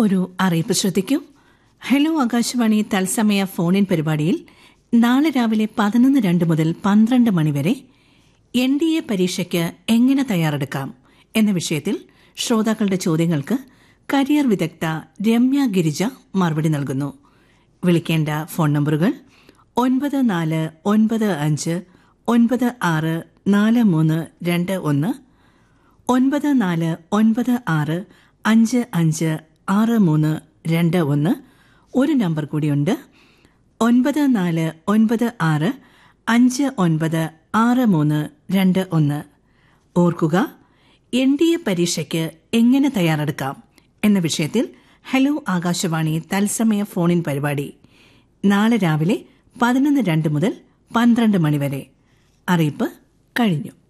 ഒരു അറിയിപ്പ് ശ്രദ്ധിക്കൂ ഹലോ ആകാശവാണി തത്സമയ ഫോണിൻ പരിപാടിയിൽ നാളെ രാവിലെ പതിനൊന്ന് രണ്ട് മുതൽ പന്ത്രണ്ട് മണിവരെ എൻ ഡി എ പരീക്ഷയ്ക്ക് എങ്ങനെ തയ്യാറെടുക്കാം എന്ന വിഷയത്തിൽ ശ്രോതാക്കളുടെ ചോദ്യങ്ങൾക്ക് കരിയർ വിദഗ്ധ രമ്യ ഗിരിജ മറുപടി നൽകുന്നു വിളിക്കേണ്ട ഫോൺ നമ്പറുകൾ ഒൻപത് നാല് ഒൻപത് അഞ്ച് ഒൻപത് ആറ് നാല് മൂന്ന് രണ്ട് ഒന്ന് ഒൻപത് നാല് ഒൻപത് ആറ് അഞ്ച് അഞ്ച് ആറ് മൂന്ന് രണ്ട് ഒന്ന് ഒരു നമ്പർ കൂടിയുണ്ട് ഒൻപത് നാല് ഒൻപത് ആറ് അഞ്ച് ഒൻപത് ആറ് മൂന്ന് രണ്ട് ഒന്ന് ഓർക്കുക എൻ ഡി എ പരീക്ഷയ്ക്ക് എങ്ങനെ തയ്യാറെടുക്കാം എന്ന വിഷയത്തിൽ ഹലോ ആകാശവാണി തത്സമയ ഫോണിൻ പരിപാടി നാളെ രാവിലെ പതിനൊന്ന് രണ്ട് മുതൽ പന്ത്രണ്ട് മണിവരെ അറിയിപ്പ് കഴിഞ്ഞു